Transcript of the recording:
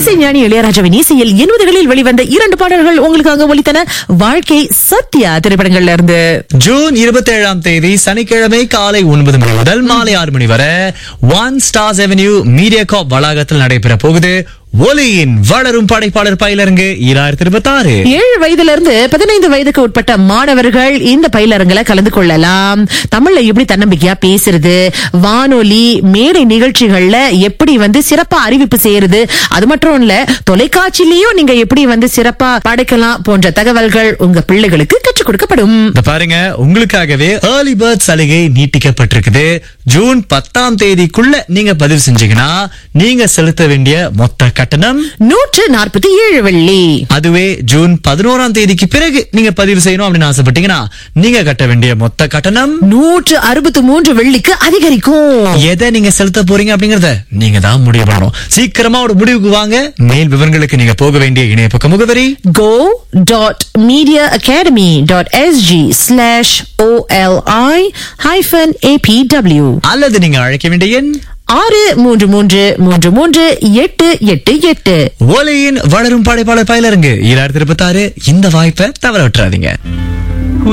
இசைஞானி இளையராஜாவின் இசையில் எண்பதுகளில் வெளிவந்த இரண்டு பாடல்கள் உங்களுக்காக ஒலித்தன வாழ்க்கை சத்யா திரைப்படங்கள்ல இருந்து ஜூன் இருபத்தி ஏழாம் தேதி சனிக்கிழமை காலை ஒன்பது மணி முதல் மாலை ஆறு மணி வரை ஒன் ஸ்டார்ஸ் அவென்யூ மீடியா காப் வளாகத்தில் நடைபெற போகுது ஒலியின் வளரும் படைப்பாளர் பயிலரங்கு இரண்டாயிரத்தி இருபத்தி ஆறு ஏழு வயதுல இருந்து பதினைந்து வயதுக்கு உட்பட்ட மாணவர்கள் இந்த பயிலரங்குல கலந்து கொள்ளலாம் தமிழ்ல எப்படி தன்னம்பிக்கையா பேசுறது வானொலி மேடை நிகழ்ச்சிகள்ல எப்படி வந்து சிறப்பா அறிவிப்பு செய்யறது அது மட்டும் இல்ல தொலைக்காட்சியிலயும் நீங்க எப்படி வந்து சிறப்பா படைக்கலாம் போன்ற தகவல்கள் உங்க பிள்ளைகளுக்கு கற்றுக் கொடுக்கப்படும் இந்த பாருங்க உங்களுக்காகவே ஏர்லி பேர்ட் சலுகை நீட்டிக்கப்பட்டிருக்குது ஜூன் பத்தாம் தேதிக்குள்ள நீங்க பதிவு செஞ்சீங்கன்னா நீங்க செலுத்த வேண்டிய மொத்த கட்டணம் நூற்று நாற்பத்தி ஏழு வெள்ளி அதுவே ஜூன் பதினோராம் தேதிக்கு பிறகு நீங்க பதிவு செய்யணும் அப்படின்னு ஆசைப்பட்டீங்கன்னா நீங்க கட்ட வேண்டிய மொத்த கட்டணம் நூற்று அறுபத்தி மூன்று வெள்ளிக்கு அதிகரிக்கும் எதை நீங்க செலுத்த போறீங்க அப்படிங்கறத நீங்க தான் முடிவு பண்ணணும் சீக்கிரமா ஒரு முடிவுக்கு வாங்க மேல் விவரங்களுக்கு நீங்க போக வேண்டிய இணைய பக்க முகவரி go.mediaacademy.sg slash OLI hyphen APW அல்லது நீங்க அழைக்க வேண்டிய எண் ஆறு மூன்று மூன்று மூன்று மூன்று எட்டு எட்டு எட்டு ஒலியின் வளரும் படைப்பாளர் பயிலரங்கு இரண்டாயிரத்தி இருபத்தி ஆறு இந்த வாய்ப்பை தவற விட்டுறாதீங்க